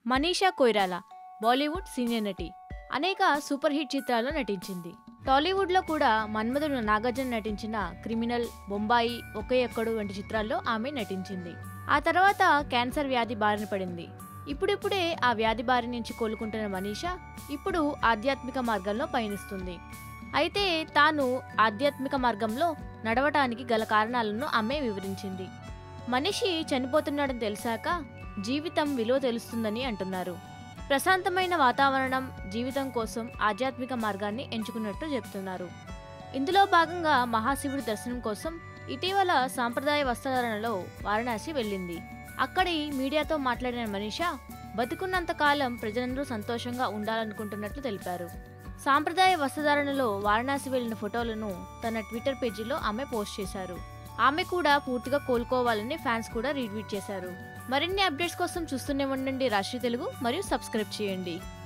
Manisha Koirala Bollywood senior నటి అనేక super hit చిత్రాల్లో నటించింది టాలీవుడ్లో కూడా మన్మధుడు నాగార్జున నటించిన క్రిమినల్ బొంబాయి ఒకే ఎక్కడు వంటి చిత్రాల్లో ఆమె నటించింది ఆ తర్వాత క్యాన్సర్ వ్యాధి బారిన పడింది ఇప్పుడిప్పుడే ఆ వ్యాధి బారి నుంచి కోలుకుంటున్న మనీషా ఇప్పుడు ఆధ్యాత్మిక మార్గంలో పయనిస్తుంది అయితే తాను ఆధ్యాత్మిక మార్గంలో నడవటానికి గల కారణాలను ఆమె వివరించింది మనిషి చనిపోతున్నాడని తెలిసాక జీవితం విలువ తెలుస్తుందని అంటున్నారు ప్రశాంతమైన వాతావరణం జీవితం కోసం ఆధ్యాత్మిక మార్గాన్ని ఎంచుకున్నట్టు చెప్తున్నారు ఇందులో భాగంగా మహాశివుడి దర్శనం కోసం ఇటీవల సాంప్రదాయ వస్త్రధారణలో వారణాసి వెళ్ళింది అక్కడి మీడియాతో మాట్లాడిన మనీషా బతుకున్నంత కాలం ప్రజలందరూ సంతోషంగా ఉండాలనుకుంటున్నట్లు తెలిపారు సాంప్రదాయ వస్త్రధారణలో వారణాసి వెళ్లిన ఫోటోలను తన ట్విట్టర్ పేజీలో ఆమె పోస్ట్ చేశారు ఆమె కూడా పూర్తిగా కోలుకోవాలని ఫ్యాన్స్ కూడా రీట్వీట్ చేశారు మరిన్ని అప్డేట్స్ కోసం చూస్తూనే ఉండండి రాష్ట్రీయ తెలుగు మరియు సబ్స్క్రైబ్ చేయండి